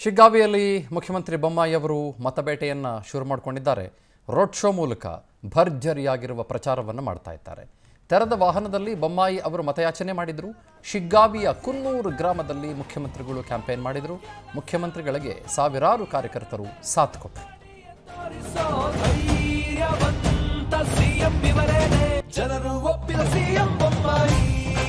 ಶಿಗ್ಗಾವಿಯಲ್ಲಿ ಮುಖ್ಯಮಂತ್ರಿ ಬೊಮ್ಮಾಯಿ ಅವರು ಮತಬೇಟೆಯನ್ನು ಶುರು ಮಾಡಿಕೊಂಡಿದ್ದಾರೆ ರೋಡ್ ಶೋ ಮೂಲಕ ಭರ್ಜರಿಯಾಗಿರುವ ಪ್ರಚಾರವನ್ನು ಮಾಡ್ತಾ ಇದ್ದಾರೆ ತೆರೆದ ವಾಹನದಲ್ಲಿ ಬೊಮ್ಮಾಯಿ ಅವರು ಮತಯಾಚನೆ ಮಾಡಿದರು ಶಿಗ್ಗಾವಿಯ ಕುನ್ನೂರು ಗ್ರಾಮದಲ್ಲಿ ಮುಖ್ಯಮಂತ್ರಿಗಳು ಕ್ಯಾಂಪೇನ್ ಮಾಡಿದರು ಮುಖ್ಯಮಂತ್ರಿಗಳಿಗೆ ಸಾವಿರಾರು ಕಾರ್ಯಕರ್ತರು ಸಾಥ್ ಕೊಟ್ಟರು ಧೈರ್ಯವಂತ ಸಿಎಂ ಇವರೇನೆ ಜನರು ಒಪ್ಪಿದ CM Bommai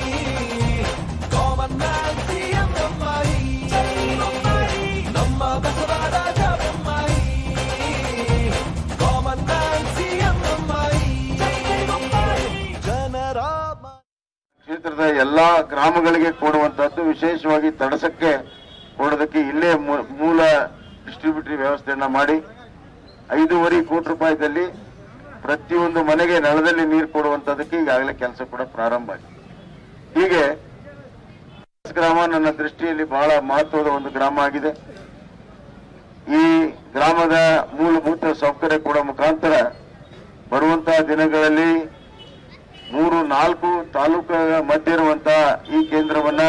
common man CM Bommai ಜೈ ಬೊಮ್ಮಾಯಿ ನಮ್ಮ Basavaraj Bommai common man CM Bommai ಜೈ ಬೊಮ್ಮಾಯಿ ಜನರ ಮ- ಕ್ಷೇತ್ರದ ಎಲ್ಲಾ ಗ್ರಾಮಗಳಿಗೆ ಕೊಡುವಂತಹದ್ದು ವಿಶೇಷವಾಗಿ ತಡಸಕ್ಕೆ ಕೊಡೋದಕ್ಕೆ ಇಲ್ಲೇ ಮೂ- ಮೂಲ ಡಿಸ್ಟ್ರಿಬ್ಯೂಟರಿ ವ್ಯವಸ್ಥೆಯನ್ನ ಮಾಡಿ ಐದೂವರೆ ಕೋಟಿ ರೂಪಾಯಿದಲ್ಲಿ ಪ್ರತಿಯೊಂದು ಮನೆಗೆ ನಳದಲ್ಲಿ ನೀರು ಕೊಡುವಂತದಕ್ಕೆ ಈಗಾಗಲೇ ಕೆಲಸ ಕೂಡ ಪ್ರಾರಂಭ ಆಗಿದೆ ಹೀಗೆ ಗ್ರಾಮ ನನ್ನ ದೃಷ್ಟಿಯಲ್ಲಿ ಬಹಳ ಮಹತ್ವದ ಒಂದು ಗ್ರಾಮ ಆಗಿದೆ ಈ ಗ್ರಾಮದ ಮೂಲಭೂತ ಸೌಕರ್ಯ ಕೊಡೋ ಮುಖಾಂತರ ಬರುವಂತಹ ದಿನಗಳಲ್ಲಿ ಮೂರು ನಾಲ್ಕು ತಾಲೂಕುಗಳ ಮಧ್ಯೆ ಇರುವಂತಹ ಈ ಕೇಂದ್ರವನ್ನ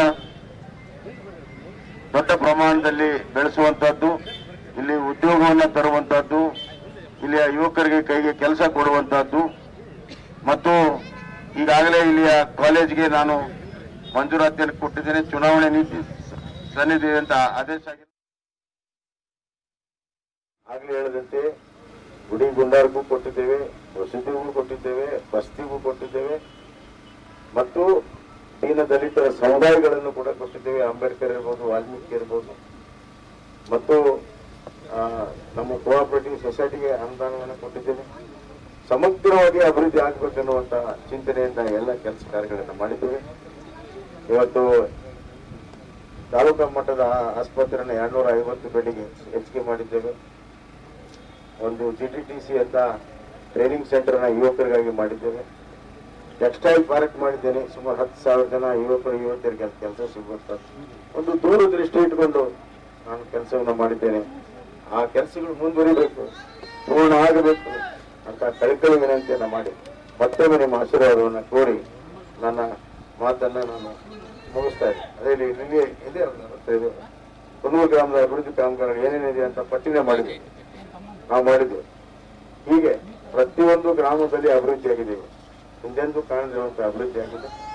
ದೊಡ್ಡ ಪ್ರಮಾಣದಲ್ಲಿ ಬೆಳೆಸುವಂತಹದ್ದು ಇಲ್ಲಿ ಉದ್ಯೋಗವನ್ನ ತರುವಂತಹದ್ದು ಇಲ್ಲಿಯ ಯುವಕರಿಗೆ ಕೈಗೆ ಕೆಲಸ ಕೊಡುವಂತಹದ್ದು ಮತ್ತು ಈಗಾಗಲೇ ಇಲ್ಲಿಯ ಕಾಲೇಜ್ಗೆ ನಾನು ಮಂಜೂರಾತಿಯನ್ನು ಕೊಟ್ಟಿದ್ದೇನೆ ಚುನಾವಣೆ ನೀತಿ ಸನ್ನಿಧಿ ಅಂತ ಆದೇಶ ಆಗಿದೆ ಆಗ್ಲೇ ಹೇಳಿದಂತೆ ಗುಡಿ ಗುಂಡಾರಕ್ಕೂ ಕೊಟ್ಟಿದ್ದೇವೆ ವಸತಿಗೂ ಕೊಟ್ಟಿದ್ದೇವೆ ಬಸ್ತಿಗೂ ಕೊಟ್ಟಿದ್ದೇವೆ ಮತ್ತು ದೀನ ದಲಿತರ ಸಮುದಾಯಗಳನ್ನು ಕೂಡ ಕೊಟ್ಟಿದ್ದೇವೆ ಅಂಬೇಡ್ಕರ್ ಇರ್ಬೋದು ವಾಲ್ಮೀಕಿ ಇರ್ಬೋದು ಮತ್ತು ಆ, ನಮ್ಮ ಕೋಆಪರೇಟಿವ್ ಸೊಸೈಟಿಗೆ ಅನುದಾನವನ್ನು ಕೊಟ್ಟಿದ್ದೇವೆ ಸಮಗ್ರವಾಗಿ ಅಭಿವೃದ್ಧಿ ಆಗ್ಬೇಕನ್ನುವಂತ ಚಿಂತನೆಯಿಂದ ಎಲ್ಲ ಕೆಲಸ ಕಾರ್ಯಗಳನ್ನು ಮಾಡಿದ್ದೇವೆ ಇವತ್ತು ತಾಲೂಕಾ ಮಟ್ಟದ ಆಸ್ಪತ್ರೆಯನ್ನು ಎರಡ್ನೂರ ಐವತ್ತು ಬೆಡ್ಗೆ ಹೆಚ್ಚಿಗೆ ಮಾಡಿದ್ದೇವೆ ಒಂದು ಜಿ ಟಿ ಟಿ ಸಿ ಅಂತ ಟ್ರೈನಿಂಗ್ ಸೆಂಟರ್ ನ ಯುವಕರಿಗಾಗಿ ಮಾಡಿದ್ದೇವೆ ಟೆಕ್ಸ್ಟೈಲ್ ಪಾರ್ಕ್ ಮಾಡಿದ್ದೇನೆ ಸುಮಾರು ಹತ್ತು ಸಾವಿರ ಜನ ಯುವಕರು ಯುವತಿಯರಿಗೆ ಕೆಲಸ ಸಿಗುವಂತ ಒಂದು ದೂರದೃಷ್ಟಿ ಇಟ್ಕೊಂಡು ನಾನು ಕೆಲಸವನ್ನು ಮಾಡಿದ್ದೇನೆ ಆ ಕೆಲಸಗಳು ಮುಂದುವರಿಬೇಕು ಪೂರ್ಣ ಆಗಬೇಕು ಅಂತ ಕಳಕಳಿ ವಿನಂತಿಯನ್ನ ಮಾಡಿ ಮತ್ತೊಮ್ಮೆ ನಿಮ್ಮ ಆಶೀರ್ವಾದವನ್ನು ಕೋರಿ ನನ್ನ ಮಾತನ್ನ ನಾನು ಮುಗಿಸ್ತಾ ಇದ್ದೀನಿ ಅದೇ ಇಲ್ಲಿ ನಿಮಗೆ ಇದೆ ಅಲ್ಲ, ಇದು ಕುನ್ನೂರು ಗ್ರಾಮದ ಅಭಿವೃದ್ಧಿ ಕಾಮಗಾರಿ ಏನೇನಿದೆ ಅಂತ ಪಟ್ಟಿನೇ ಮಾಡಿದ್ವಿ ನಾವು ಮಾಡಿದ್ವಿ ಹೀಗೆ ಪ್ರತಿಯೊಂದು ಗ್ರಾಮದಲ್ಲಿ ಅಭಿವೃದ್ಧಿ ಆಗಿದೆ ಹಿಂದೆಂದೂ ಕಾಣದಿರುವಂತಹ ಅಭಿವೃದ್ಧಿ ಆಗಿದೆ